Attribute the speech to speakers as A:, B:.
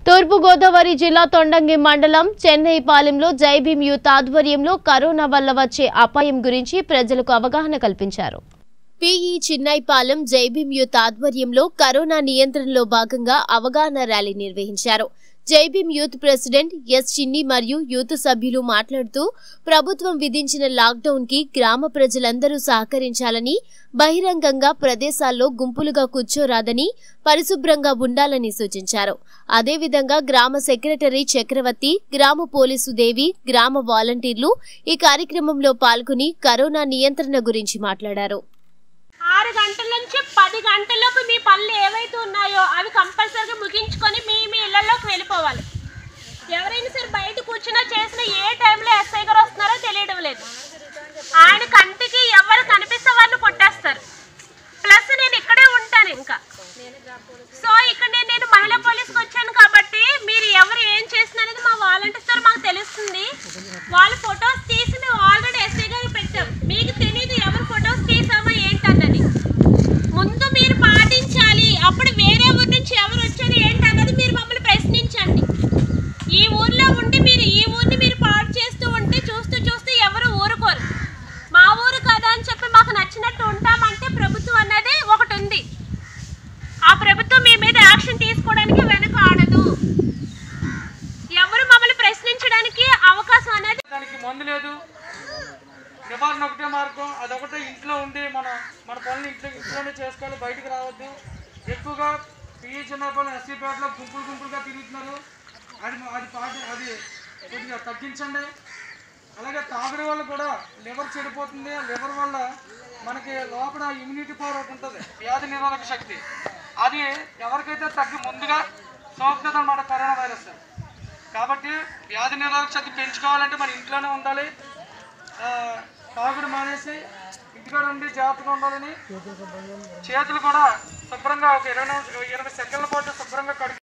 A: తూర్పుగోదావరి జిల్లా తొండంగి మండలం చెన్నై పాలెంలో జైభీం యూత్ ఆధ్వర్యంలో కరోనా వల్ల వచ్చే అపాయం గురించి ప్రజలకు అవగాహన కల్పించారు పిఈ చిన్నైపాలెం జైభీం యూత్ ఆధ్వర్యంలో కరోనా నియంత్రణలో భాగంగా అవగాహన ర్యాలీ నిర్వహించారు జైభీం యూత్ ప్రెసిడెంట్ ఎస్ చిన్ని మరియు యూత్ సభ్యులు మాట్లాడుతూ ప్రభుత్వం విధించిన లాక్డౌన్ కి గ్రామ ప్రజలందరూ సహకరించాలని బహిరంగంగా ప్రదేశాల్లో గుంపులుగా కూర్చోరాదని పరిశుభ్రంగా ఉండాలని సూచించారు అదేవిధంగా గ్రామ సెక్రటరీ చక్రవర్తి గ్రామ పోలీసు దేవి గ్రామ వాలంటీర్లు ఈ కార్యక్రమంలో పాల్గొని కరోనా నియంత్రణ గురించి మాట్లాడారు
B: ఆరు గంటల నుంచి పది గంటలలోపు మీ పనులు ఏవైతే ఉన్నాయో అవి కంపల్సరీగా ముగించుకొని మీ మీ ఇళ్లలోకి వెళ్ళిపోవాలి ఎవరైనా సరే బయట కూర్చున్నా చేసిన ఏ టైంలో ఎస్ఐ గారు వస్తున్నారో తెలియడం లేదు ఆయన కంటికి ఎవరు కనిపిస్తే వారిని కొట్టేస్తారు ప్లస్ నేను ఇక్కడే ఉంటాను ఇంకా సో ఇక్కడ నేను నేను మహిళా పోలీస్కి వచ్చాను కాబట్టి మీరు ఎవరు ఏం చేస్తున్నారు అనేది మా వాలంటీర్స్ ద్వారా మాకు తెలుస్తుంది వాళ్ళ ఫొటోస్ తీసి మేము ఆల్రెడీ ఎస్ఐ గారికి పెట్టాం మీకు తెలియదు ఎవరు ఫొటోస్ తీసామో ఏంటన్నది ముందు మీరు పాటించాలి అప్పుడు వేరే ఊరి నుంచి ఎవరు వచ్చారు ఏంటన్నది మీరు మమ్మల్ని ప్రశ్నించండి ఈ ఊర్లో ఉండి మీరు ఈ ఊరిని మీరు పాడు చేస్తూ ఉంటే చూస్తూ చూస్తూ ఎవరు ఊరుకోరు మా ఊరు కదా అని చెప్పి మాకు నచ్చినట్టు ఉంటామంటే ప్రభుత్వం అన్నది ఒకటి ఉంది ఆ ప్రభుత్వం మీ మీద యాక్షన్ తీసుకోవడానికి వెనక ఆడదు ఎవరు మమ్మల్ని ప్రశ్నించడానికి అవకాశం అనేది
C: దానికి మందు లేదు నివారణ ఒకటే మార్గం అదొకటే ఇంట్లో ఉండి మన మన పనులు ఇంట్లో ఇంట్లోనే చేసుకోవాలి బయటికి రావద్దు ఎక్కువగా పిఈ చిన్నపల్లి ఎస్సీపేటలో గుంపులు గుంపులుగా తిరుగుతున్నారు అది అది పాటి అది కొద్దిగా తగ్గించండి అలాగే తాగుడు వల్ల కూడా లివర్ చెడిపోతుంది లివర్ వల్ల మనకి లోపల ఇమ్యూనిటీ పవర్ ఒకటి ఉంటుంది వ్యాధి నిరోధక శక్తి అది ఎవరికైతే తగ్గి ముందుగా సోకుతుంది అన్నమాట కరోనా వైరస్ కాబట్టి వ్యాధి నిరోధక శక్తి పెంచుకోవాలంటే మన ఇంట్లోనే ఉండాలి ఆ, తాగుడు మానేసి ఇంటికాడ ఉండి జాగ్రత్తగా ఉండాలని చేతులు కూడా శుభ్రంగా ఒక ఇరవై నిమిష- ఇరవై సెకండ్ల పాటు శుభ్రంగా కడుగు